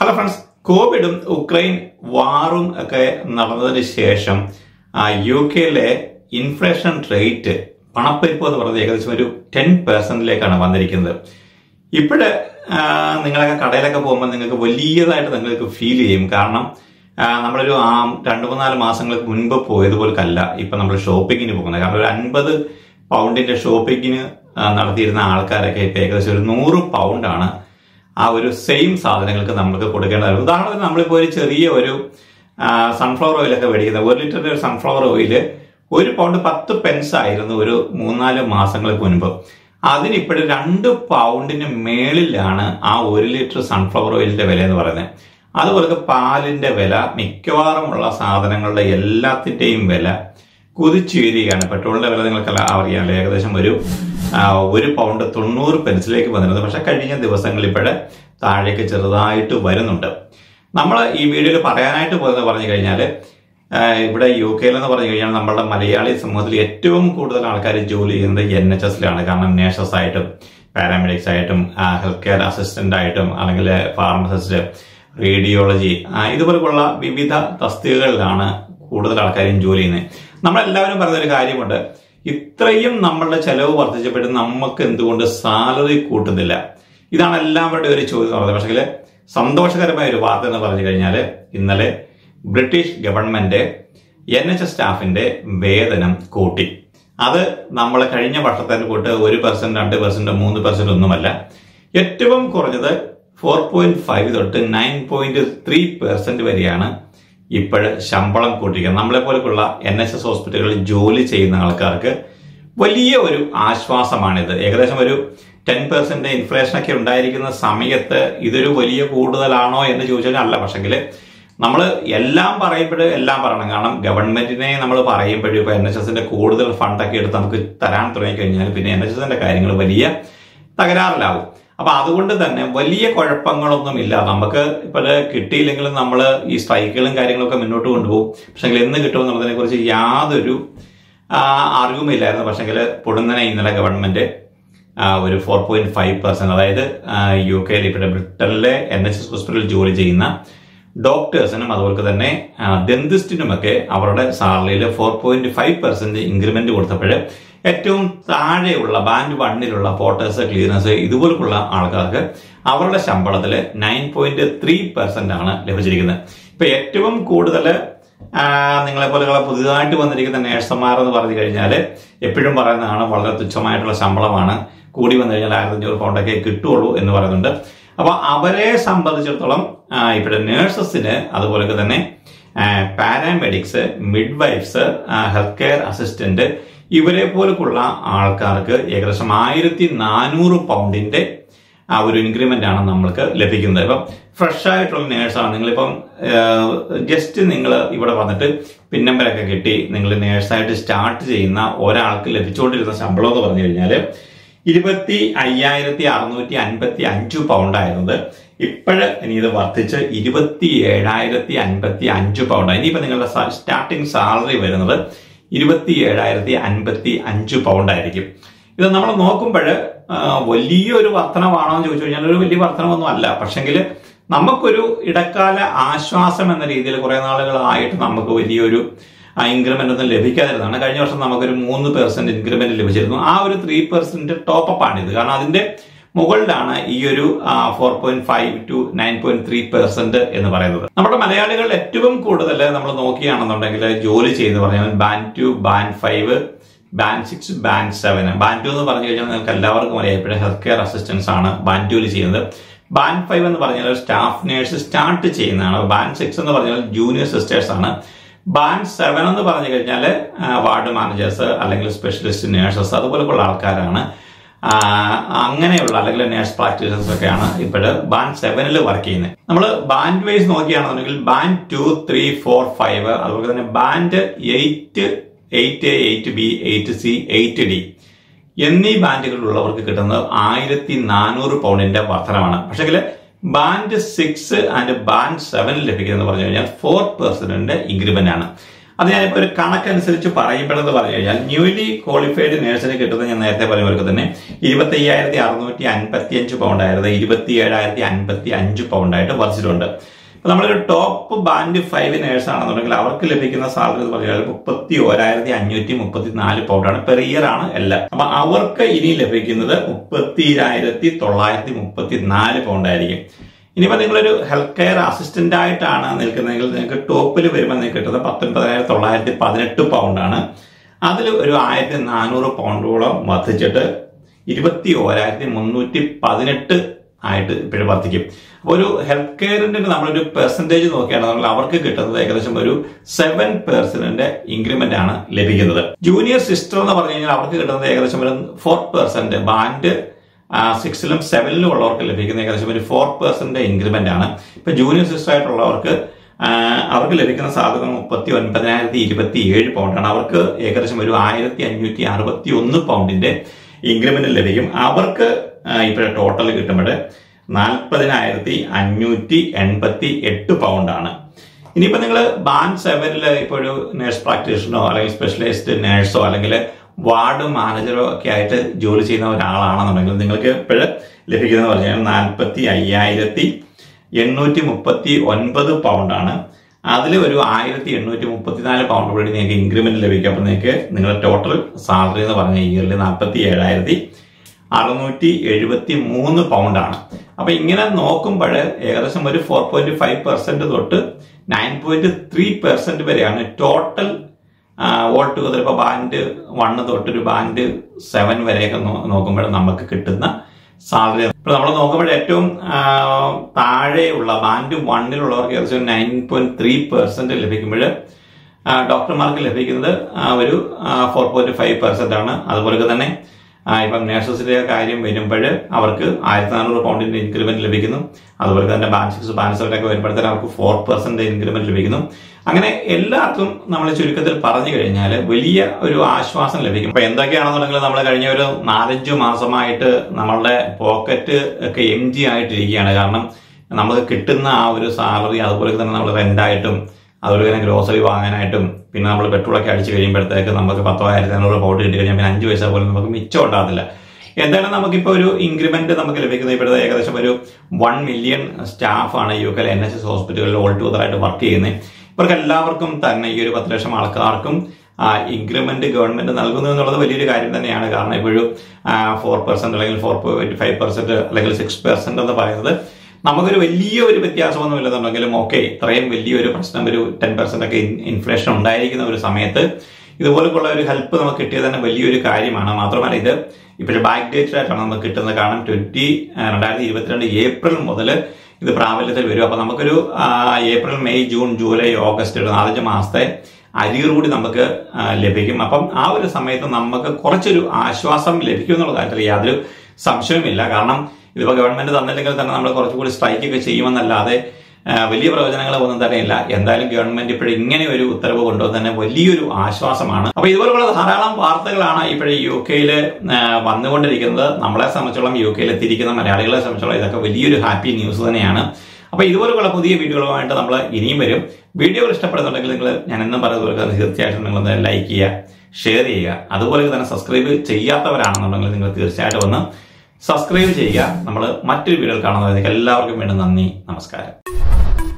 hello friends കോവിഡും Ukraine വാറും ഒക്കെ നടന്നതിന് ശേഷം ആ, യു കെയിലെ ഇൻഫ്ലേഷൻ റേറ്റ് പണപ്പെരുപ്പം എന്ന് പറയുന്നത് ഏകദേശം ഒരു ടെൻ പെർസെന്റിലേക്കാണ് വന്നിരിക്കുന്നത് ഇപ്പോഴ് നിങ്ങളൊക്കെ കടയിലൊക്കെ പോകുമ്പോൾ നിങ്ങൾക്ക് വലിയതായിട്ട് നിങ്ങൾക്ക് ഫീൽ ചെയ്യും കാരണം ആ, നമ്മളൊരു ആ രണ്ട് മൂന്നാല് മാസങ്ങൾക്ക് മുൻപ് പോയതുപോലല്ല ഇപ്പൊ നമ്മൾ ഷോപ്പിങ്ങിന് പോകുന്നത് കാരണം ഒരു അൻപത് പൗണ്ടിന്റെ ഷോപ്പിങ്ങിന് ആ, നടത്തിയിരുന്ന ആൾക്കാരൊക്കെ ഇപ്പൊ ഏകദേശം ഒരു നൂറ് പൗണ്ടാണ് ആ ഒരു സെയിം സാധനങ്ങൾക്ക് നമുക്ക് കൊടുക്കേണ്ടത് ഉദാഹരണത്തിന് നമ്മളിപ്പോൾ ഒരു ചെറിയ ഒരു സൺഫ്ലവർ ഓയിലൊക്കെ മേടിക്കുന്നത് ഒരു ലിറ്ററിന്റെ ഒരു സൺഫ്ലവർ ഓയില് ഒരു പൗണ്ട് പത്ത് പെൻസ് ആയിരുന്നു ഒരു മൂന്നാല് മാസങ്ങൾക്ക് മുൻപ് അതിനിപ്പോഴും രണ്ട് പൗണ്ടിന് മേളിലാണ് ആ ഒരു ലിറ്റർ സൺഫ്ലവർ ഓയിലിന്റെ വില എന്ന് പറയുന്നത് അതുപോലെ പാലിന്റെ വില മിക്കവാറും ഉള്ള സാധനങ്ങളുടെ എല്ലാത്തിന്റെയും വില കുതിച്ചുയരുകയാണ് പെട്രോളിന്റെ വില നിങ്ങൾക്കെല്ലാം അറിയാമല്ലോ ഏകദേശം ഒരു ആ, ഒരു പൗണ്ട് തൊണ്ണൂറ് പെൻസിലേക്ക് വന്നിരുന്നത് പക്ഷെ കഴിഞ്ഞ ദിവസങ്ങളിൽ ഇപ്പോഴേ താഴേക്ക് ചെറുതായിട്ട് വരുന്നുണ്ട് നമ്മൾ ഈ വീഡിയോയിൽ പറയാനായിട്ട് പോകുന്നത് പറഞ്ഞു കഴിഞ്ഞാൽ ഇവിടെ യു കെയിൽ എന്ന് പറഞ്ഞു കഴിഞ്ഞാൽ നമ്മുടെ മലയാളി സമൂഹത്തിൽ ഏറ്റവും കൂടുതൽ ആൾക്കാർ ജോലി ചെയ്യുന്നത് എൻ എച്ച് എസിലാണ് കാരണം നേഴ്സസ് ആയിട്ടും പാരാമെഡിക്സ് ആയിട്ടും ഹെൽത്ത് കെയർ അസിസ്റ്റന്റ് ആയിട്ടും അല്ലെങ്കിൽ ഫാർമസിസ്റ്റ് റേഡിയോളജി ഇതുപോലുള്ള വിവിധ തസ്തികകളിലാണ് കൂടുതൽ ആൾക്കാരും ജോലി ചെയ്യുന്നത് നമ്മളെല്ലാവരും പറയുന്ന ഒരു കാര്യമുണ്ട് ഇത്രയും നമ്മളുടെ ചെലവ് വർദ്ധിച്ചപ്പോഴും നമുക്ക് എന്തുകൊണ്ട് സാലറി കൂട്ടുന്നില്ല ഇതാണ് എല്ലാവരുടെ ഒരു ചോദ്യം എന്ന് പറയുന്നത് പക്ഷേ സന്തോഷകരമായ ഒരു വാർത്ത എന്ന് പറഞ്ഞു കഴിഞ്ഞാൽ ഇന്നലെ British government N H S സ്റ്റാഫിന്റെ വേതനം കൂട്ടി അത് നമ്മൾ കഴിഞ്ഞ വർഷത്തെ കൂട്ട് ഒരു പെർസെന്റ് രണ്ട് പെർസെന്റ് മൂന്ന് പെർസെന്റ് ഒന്നുമല്ല ഏറ്റവും കുറഞ്ഞത് ഫോർ പോയിന്റ് ഫൈവ് തൊട്ട് നയൻ പോയിന്റ് ത്രീ പെർസെന്റ് വരെയാണ് ഇപ്പോൾ ശമ്പളം കൂട്ടിക്കുന്നത് നമ്മളെ പോലെയുള്ള എൻ എച്ച് എസ് ഹോസ്പിറ്റലുകളിൽ ജോലി ചെയ്യുന്ന ആൾക്കാർക്ക് വലിയ ഒരു ആശ്വാസമാണിത് ഏകദേശം ഒരു ടെൻ പെർസെന്റ് ഇൻഫ്ലേഷൻ ഒക്കെ ഉണ്ടായിരിക്കുന്ന സമയത്ത് ഇതൊരു വലിയ കൂടുതലാണോ എന്ന് ചോദിച്ചാൽ അല്ല പക്ഷെങ്കിൽ നമ്മൾ എല്ലാം പറയുമ്പോഴും എല്ലാം പറയണം കാരണം ഗവൺമെന്റിനെ നമ്മൾ പറയുമ്പോഴും ഇപ്പൊ എൻ എച്ച് എസിന്റെ കൂടുതൽ ഫണ്ടൊക്കെ എടുത്ത് നമുക്ക് തരാൻ തുടങ്ങി കഴിഞ്ഞാൽ പിന്നെ എൻ എച്ച് എസിന്റെ കാര്യങ്ങൾ വലിയ തകരാറിലാവും അപ്പൊ അതുകൊണ്ട് തന്നെ വലിയ കുഴപ്പങ്ങളൊന്നും ഇല്ല നമുക്ക് ഇപ്പൊ കിട്ടിയില്ലെങ്കിലും നമ്മൾ ഈ സ്ട്രൈക്കുകളും കാര്യങ്ങളൊക്കെ മുന്നോട്ട് കൊണ്ടുപോകും പക്ഷെങ്കിൽ എന്ന് കിട്ടുമെന്നുള്ളതിനെ കുറിച്ച് യാതൊരു ആ, അറിവുമില്ലായിരുന്നു പക്ഷെങ്കിൽ പൊടുന്നനെ ഇന്നലെ ഗവൺമെന്റ് ആ, ഒരു ഫോർ പോയിന്റ് ഫൈവ് പെർസെന്റ് അതായത് ആ, യു കെയിൽ ഇവിടെ ബ്രിട്ടനിലെ എൻ എച്ച് എസ് ഹോസ്പിറ്റലിൽ ജോലി ചെയ്യുന്ന ഡോക്ടേഴ്സിനും അതുപോലെ തന്നെ ഡെന്റിസ്റ്റിനുമൊക്കെ അവരുടെ സാലറിയിൽ four point five percent increment കൊടുത്തപ്പോൾ ഏറ്റവും താഴെയുള്ള ബാൻഡ് വണ്ണിലുള്ള പോട്ടേഴ്സ് ക്ലീനേഴ്സ് ഇതുപോലുള്ള ആൾക്കാർക്ക് അവരുടെ ശമ്പളത്തിൽ നയൻ പോയിന്റ് ത്രീ പെർസെന്റ് ആണ് ലഭിച്ചിരിക്കുന്നത് ഇപ്പൊ ഏറ്റവും കൂടുതൽ നിങ്ങളെ പോലെയുള്ള പുതുതായിട്ട് വന്നിരിക്കുന്ന നേഴ്സുമാർ എന്ന് പറഞ്ഞു കഴിഞ്ഞാൽ എപ്പോഴും പറയുന്നതാണ് വളരെ തുച്ഛമായിട്ടുള്ള ശമ്പളമാണ് കൂടി വന്നു കഴിഞ്ഞാൽ ആയിരത്തി അഞ്ഞൂറ് പൗണ്ടൊക്കെ കിട്ടുള്ളൂ എന്ന് പറയുന്നുണ്ട് അപ്പൊ അവരെ സംബന്ധിച്ചിടത്തോളം ആ, ഇവിടെ നേഴ്സസിന് അതുപോലെ തന്നെ paramedics midwives health care assistant ഇവരെ പോലുള്ള ആൾക്കാർക്ക് ഏകദേശം ആയിരത്തി നാനൂറ് പൗണ്ടിന്റെ ആ ഒരു ഇൻക്രിമെന്റ് ആണ് നമ്മൾക്ക് ലഭിക്കുന്നത് ഇപ്പം ഫ്രഷ് ആയിട്ടുള്ള നേഴ്സാണ് നിങ്ങളിപ്പം ജസ്റ്റ് നിങ്ങൾ ഇവിടെ വന്നിട്ട് പിന്നമ്പലൊക്കെ കിട്ടി നിങ്ങൾ നേഴ്സായിട്ട് സ്റ്റാർട്ട് ചെയ്യുന്ന ഒരാൾക്ക് ലഭിച്ചുകൊണ്ടിരുന്ന ശമ്പളം എന്ന് പറഞ്ഞു കഴിഞ്ഞാൽ ഇരുപത്തി അയ്യായിരത്തി അറുന്നൂറ്റി അൻപത്തി അഞ്ച് പൗണ്ട് ആയിരുന്നത് ഇപ്പോഴ് ഇനി ഇത് വർദ്ധിച്ച് ഇരുപത്തി ഏഴായിരത്തി അൻപത്തി അഞ്ച് പൗണ്ട് ഇനിയിപ്പോ നിങ്ങളുടെ സ്റ്റാർട്ടിംഗ് സാലറി വരുന്നത് ഇരുപത്തി ഏഴായിരത്തി അൻപത്തി അഞ്ച് പൗണ്ട് ആയിരിക്കും ഇത് നമ്മൾ നോക്കുമ്പോൾ വലിയൊരു വർധനമാണോ എന്ന് ചോദിച്ചു കഴിഞ്ഞാൽ ഒരു വലിയ വർധനമൊന്നും അല്ല പക്ഷെങ്കിൽ നമുക്കൊരു ഇടക്കാല ആശ്വാസം എന്ന രീതിയിൽ കുറെ നാളുകളായിട്ട് നമുക്ക് വലിയൊരു ഇൻക്രിമെന്റ് ഒന്നും ലഭിക്കാതിരുന്നതാണ് കഴിഞ്ഞ വർഷം നമുക്കൊരു മൂന്ന് പെർസെന്റ് ഇൻക്രിമെന്റ് ലഭിച്ചിരുന്നു ആ ഒരു ത്രീ പെർസെന്റ് ടോപ്പ് ആണിത് കാരണം അതിന്റെ മുകളിലാണ് ഈ ഒരു four point five to nine point three percent എന്ന് പറയുന്നത് നമ്മുടെ മലയാളികൾ ഏറ്റവും കൂടുതൽ നമ്മൾ നോക്കുകയാണെന്നുണ്ടെങ്കിൽ ജോലി ചെയ്യുന്ന പറഞ്ഞാൽ band two band five band six band seven band two എന്ന് പറഞ്ഞു കഴിഞ്ഞാൽ നിങ്ങൾക്ക് എല്ലാവർക്കും അറിയാം ഇപ്പോഴും ഹെൽത്ത് കെയർ അസിസ്റ്റൻസ് ആണ് ബാൻ ടുവിൽ ചെയ്യുന്നത് ബാൻ ഫൈവ് എന്ന് പറഞ്ഞാൽ സ്റ്റാഫ് നേഴ്സ് സ്റ്റാർട്ട് ചെയ്യുന്നതാണ് ബാൻ സിക്സ് എന്ന് പറഞ്ഞാൽ ജൂനിയർ സിസ്റ്റേഴ്സ് ആണ് ബാൻ സെവൻ എന്ന് പറഞ്ഞു കഴിഞ്ഞാൽ വാർഡ് മാനേജേഴ്സ് അല്ലെങ്കിൽ സ്പെഷ്യലിസ്റ്റ് നേഴ്സസ് അതുപോലെയുള്ള ആൾക്കാരാണ് ആ, അങ്ങനെയുള്ള അല്ലെങ്കിൽ നേഴ്സ് പ്രാക്ടീഷൻസ് ഒക്കെയാണ് ഇപ്പോൾ ബാൻ സെവനിൽ വർക്ക് ചെയ്യുന്നത് നമ്മൾ ബാൻഡ് വൈസ് നോക്കുകയാണെന്നുണ്ടെങ്കിൽ band two three four five അതുപോലെ തന്നെ band eight eight A eight B eight C eight D എന്നീ ബാൻഡുകളിലുള്ളവർക്ക് കിട്ടുന്നത് ആയിരത്തി നാനൂറ് പൗണ്ടിന്റെ വർധനമാണ് പക്ഷെങ്കിൽ band six and band seven ലഭിക്കുന്നത് പറഞ്ഞു കഴിഞ്ഞാൽ ഫോർ പെർസെന്റിന്റെ ഇൻക്രിമെന്റ് ആണ് അത് ഞാനിപ്പോൾ ഒരു കണക്കനുസരിച്ച് പറയുമ്പോഴെന്ന് പറഞ്ഞു കഴിഞ്ഞാൽ ന്യൂലി ക്വാളിഫൈഡ് നേഴ്സിന് കിട്ടുന്നത് ഞാൻ നേരത്തെ പറഞ്ഞ പോലെ തന്നെ ഇരുപത്തി അയ്യായിരത്തി അറുന്നൂറ്റി അൻപത്തി അഞ്ച് പൗണ്ട് ആയിരുന്നു ഇരുപത്തി ഏഴായിരത്തി അൻപത്തി അഞ്ച് പൗണ്ട് ആയിട്ട് വർദ്ധിച്ചിട്ടുണ്ട് ഇപ്പൊ നമ്മളൊരു ടോപ്പ് ബാൻഡ് ഫൈവ് നേഴ്സ് ആണെന്നുണ്ടെങ്കിൽ അവർക്ക് ലഭിക്കുന്ന സാലറി എന്ന് പറഞ്ഞാൽ മുപ്പത്തി ഓരായിരത്തി അഞ്ഞൂറ്റി മുപ്പത്തി നാല് പൗണ്ടാണ് പെർ ഇയർ ആണ് എല്ലാം അപ്പൊ അവർക്ക് ഇനി ലഭിക്കുന്നത് മുപ്പത്തിരായിരത്തി തൊള്ളായിരത്തി മുപ്പത്തി നാല് പൗണ്ട് ആയിരിക്കും ഇനിയിപ്പോൾ നിങ്ങളൊരു ഹെൽത്ത് കെയർ അസിസ്റ്റന്റ് ആയിട്ടാണ് നിൽക്കുന്നതെങ്കിൽ നിങ്ങൾക്ക് ടോപ്പിൽ വരുമ്പോൾ നിങ്ങൾക്ക് കിട്ടുന്നത് പത്തൊൻപതിനായിരത്തി തൊള്ളായിരത്തി പതിനെട്ട് പൗണ്ടാണ് അതിൽ ഒരു ആയിരത്തി നാനൂറ് പൗണ്ടോളം വർദ്ധിച്ചിട്ട് ഇരുപത്തി ഓരായിരത്തി മുന്നൂറ്റി പതിനെട്ട് ആയിട്ട് ഇപ്പോഴും വർദ്ധിക്കും അപ്പോൾ ഒരു ഹെൽത്ത് കെയറിന്റെ നമ്മളൊരു പെർസെന്റേജ് നോക്കുകയാണെന്നുണ്ടെങ്കിൽ അവർക്ക് കിട്ടുന്നത് ഏകദേശം ഒരു സെവൻ പെർസെന്റിന്റെ ഇൻക്രിമെന്റ് ആണ് ലഭിക്കുന്നത് ജൂനിയർ സിസ്റ്റർ എന്ന് പറഞ്ഞു കഴിഞ്ഞാൽ അവർക്ക് കിട്ടുന്നത് ഏകദേശം ഒരു ഫോർ പെർസെന്റ് ബാൻഡ് സിക്സിലും സെവനിലും ഉള്ളവർക്ക് ലഭിക്കുന്ന ഏകദേശം ഒരു ഫോർ പെർസെന്റ് ഇൻക്രിമെന്റ് ആണ് ഇപ്പൊ ജൂനിയർ സിസ്റ്റർ ആയിട്ടുള്ളവർക്ക് ആ, അവർക്ക് ലഭിക്കുന്ന സാധനം മുപ്പത്തി ഒൻപതിനായിരത്തി ഇരുപത്തി ഏഴ് പൗണ്ടാണ് അവർക്ക് ഏകദേശം ഒരു ആയിരത്തി അഞ്ഞൂറ്റി അറുപത്തി ഒന്ന് പൗണ്ടിന്റെ ഇൻക്രിമെന്റ് ലഭിക്കും അവർക്ക് ഇപ്പോഴെ ടോട്ടൽ കിട്ടുമ്പോൾ നാൽപ്പതിനായിരത്തി അഞ്ഞൂറ്റി എൺപത്തി എട്ട് പൗണ്ടാണ് ഇനിയിപ്പോ നിങ്ങൾ ബാൻഡ് സെവനിൽ ഇപ്പോൾ ഒരു നേഴ്സ് പ്രാക്ടീഷണറോ അല്ലെങ്കിൽ സ്പെഷ്യലൈസ്ഡ് നേഴ്സോ അല്ലെങ്കിൽ വാർഡ് മാനേജറോ ഒക്കെ ആയിട്ട് ജോലി ചെയ്യുന്ന ഒരാളാണെന്നുണ്ടെങ്കിൽ നിങ്ങൾക്ക് ഇപ്പോഴ് ലഭിക്കുന്നത് പറഞ്ഞാൽ നാൽപ്പത്തി അയ്യായിരത്തി എണ്ണൂറ്റി മുപ്പത്തി ഒൻപത് പൗണ്ടാണ് അതിൽ ഒരു ആയിരത്തി എണ്ണൂറ്റി മുപ്പത്തിനാല് പൗണ്ട് കൂടി നിങ്ങൾക്ക് ഇൻക്രിമെന്റ് ലഭിക്കും അപ്പോൾ നിങ്ങൾക്ക് നിങ്ങളുടെ ടോട്ടൽ സാലറി എന്ന് പറഞ്ഞ ഇയറിൽ നാൽപ്പത്തി ഏഴായിരത്തി അറുന്നൂറ്റി എഴുപത്തി മൂന്ന് പൗണ്ടാണ് അപ്പൊ ഇങ്ങനെ നോക്കുമ്പോൾ ഏകദേശം ഒരു ഫോർ പോയിന്റ് ഫൈവ് പെർസെന്റ് തൊട്ട് നയൻ പോയിന്റ് ത്രീ പെർസെന്റ് വരെയാണ് ടോട്ടൽ ഓൾ ടുഗദർ ഇപ്പൊ ബാൻഡ് വണ്ണ് തൊട്ട് ഒരു ബാൻഡ് സെവൻ വരെയൊക്കെ നോക്കുമ്പോൾ നമുക്ക് കിട്ടുന്ന സാലറി ഇപ്പൊ നമ്മൾ നോക്കുമ്പോൾ ഏറ്റവും ആ, താഴെയുള്ള ബാൻഡ് വണ്ണിലുള്ളവർക്ക് ഏകദേശം നയൻ പോയിന്റ് ത്രീ പെർസെന്റ് ലഭിക്കുമ്പോൾ ഡോക്ടർമാർക്ക് ലഭിക്കുന്നത് ആ, ഒരു ഫോർ പോയിന്റ് ഫൈവ് പെർസെന്റ് ആണ് അതുപോലെ തന്നെ ആ, ഇപ്പം നേഴ്സസിന്റെ കാര്യം വരുമ്പോൾ അവർക്ക് ആയിരത്തി നാനൂറ് പൗണ്ടിന്റെ ഇൻക്രിമെന്റ് ലഭിക്കുന്നു അതുപോലെ തന്നെ ബാൻഡ് സിക്സ് ബാൻഡ് സെവൻ ഒക്കെ വരുമ്പോഴത്തേന് അവർക്ക് ഫോർ പെർസെന്റ് ഇൻക്രിമെന്റ് ലഭിക്കുന്നു അങ്ങനെ എല്ലാവർക്കും നമ്മൾ ചുരുക്കത്തിൽ പറഞ്ഞു കഴിഞ്ഞാൽ വലിയ ഒരു ആശ്വാസം ലഭിക്കും അപ്പൊ എന്തൊക്കെയാണെന്നുണ്ടെങ്കിൽ നമ്മൾ കഴിഞ്ഞ ഒരു നാലഞ്ച് മാസമായിട്ട് നമ്മളുടെ പോക്കറ്റ് ഒക്കെ എം ജി ആയിട്ടിരിക്കുകയാണ് കാരണം നമുക്ക് കിട്ടുന്ന ആ ഒരു സാലറി അതുപോലെ തന്നെ നമ്മൾ റെന്റായിട്ടും അതുപോലെ തന്നെ ഗ്രോസറി വാങ്ങാനായിട്ടും പിന്നെ നമ്മൾ പെട്രോളൊക്കെ അടിച്ച് കഴിയുമ്പോഴത്തേക്ക് നമുക്ക് പത്തോ ആയിരത്തി അഞ്ഞൂറ് പൗണ്ട് കിട്ടി കഴിഞ്ഞാൽ പിന്നെ അഞ്ച് പൈസ പോലും നമുക്ക് മിച്ചം ഉണ്ടാകത്തില്ല എന്തായാലും നമുക്കിപ്പോൾ ഒരു ഇൻക്രിമെന്റ് നമുക്ക് ലഭിക്കുന്നത് ഇപ്പോഴത്തെ ഏകദേശം ഒരു വൺ മില്യൺ സ്റ്റാഫാണ് യു കെയിലെ എൻ എച്ച് എസ് ഹോസ്പിറ്റലുകളിൽ ഓൾ ടുഗദറായിട്ട് വർക്ക് ചെയ്യുന്നത് ഇവർക്ക് എല്ലാവർക്കും തന്നെ ഈ ഒരു പത്ത് ലക്ഷം ആൾക്കാർക്കും ഇൻക്രിമെന്റ് ഗവൺമെന്റ് നൽകുന്നു എന്നുള്ളത് വലിയൊരു കാര്യം തന്നെയാണ് കാരണം ഇപ്പോഴും ഫോർ പെർസെന്റ് അല്ലെങ്കിൽ ഫോർ പോയിന്റ് ഫൈവ് പെർസെന്റ് അല്ലെങ്കിൽ സിക്സ് പെർസെന്റ് എന്ന് പറയുന്നത് നമുക്കൊരു വലിയ ഒരു വ്യത്യാസമൊന്നും ഇല്ലെന്നുണ്ടെങ്കിലും ഓക്കെ ഇത്രയും വലിയൊരു പ്രശ്നം ഒരു ടെൻ പെർസെന്റ് ഒക്കെ ഇൻഫ്ലേഷൻ ഉണ്ടായിരിക്കുന്ന ഒരു സമയത്ത് ഇതുപോലുള്ള ഒരു ഹെൽപ്പ് നമുക്ക് കിട്ടിയത് തന്നെ വലിയൊരു കാര്യമാണ് മാത്രമല്ല ഇത് ഇപ്പോഴും ബാക്ക് ഡേറ്റഡ് ആയിട്ടാണ് നമുക്ക് കിട്ടുന്നത് കാരണം ട്വന്റി രണ്ടായിരത്തി ഇരുപത്തിരണ്ട് ഏപ്രിൽ മുതൽ ഇത് പ്രാബല്യത്തിൽ വരും അപ്പൊ നമുക്കൊരു ആ, April May June July August ഒരു നാലഞ്ച് മാസത്തെ അരിയർ കൂടി നമുക്ക് ആ, ലഭിക്കും അപ്പം ആ ഒരു സമയത്ത് നമുക്ക് കുറച്ചൊരു ആശ്വാസം ലഭിക്കും എന്നുള്ള കാര്യത്തിൽ യാതൊരു സംശയവുമില്ല കാരണം ഇതിപ്പോ ഗവൺമെന്റ് തന്നില്ലെങ്കിൽ തന്നെ നമ്മൾ കുറച്ചുകൂടി സ്ട്രൈക്ക് ഒക്കെ ചെയ്യുമെന്നല്ലാതെ ആ, വലിയ പ്രയോജനങ്ങൾ ഒന്നും തന്നെ ഇല്ല എന്തായാലും ഗവൺമെന്റ് ഇപ്പോഴും ഇങ്ങനെ ഒരു ഉത്തരവ് കൊണ്ടുവന്ന് തന്നെ വലിയൊരു ആശ്വാസമാണ് അപ്പൊ ഇതുപോലുള്ള ധാരാളം വാർത്തകളാണ് ഇപ്പോഴും യു കെയിൽ വന്നുകൊണ്ടിരിക്കുന്നത് നമ്മളെ സംബന്ധിച്ചോളം യു കെയിൽ എത്തിയിരിക്കുന്ന മലയാളികളെ സംബന്ധിച്ചോളം ഇതൊക്കെ വലിയൊരു ഹാപ്പി ന്യൂസ് തന്നെയാണ് അപ്പൊ ഇതുപോലുള്ള പുതിയ വീഡിയോകളുമായിട്ട് നമ്മൾ ഇനിയും വരും വീഡിയോകൾ ഇഷ്ടപ്പെടുന്നുണ്ടെങ്കിൽ നിങ്ങൾ ഞാൻ എന്നും പറയുന്നത് പോലെ തീർച്ചയായിട്ടും നിങ്ങളൊന്ന് ലൈക്ക് ചെയ്യുക ഷെയർ ചെയ്യുക അതുപോലെ തന്നെ സബ്സ്ക്രൈബ് ചെയ്യാത്തവരാണെന്നുണ്ടെങ്കിൽ നിങ്ങൾ തീർച്ചയായിട്ടും ഒന്ന് സബ്സ്ക്രൈബ് ചെയ്യുക നമ്മൾ മറ്റൊരു വീഡിയോയിൽ കാണുന്നതായിരിക്കും എല്ലാവർക്കും വേണ്ടി നന്ദി നമസ്കാരം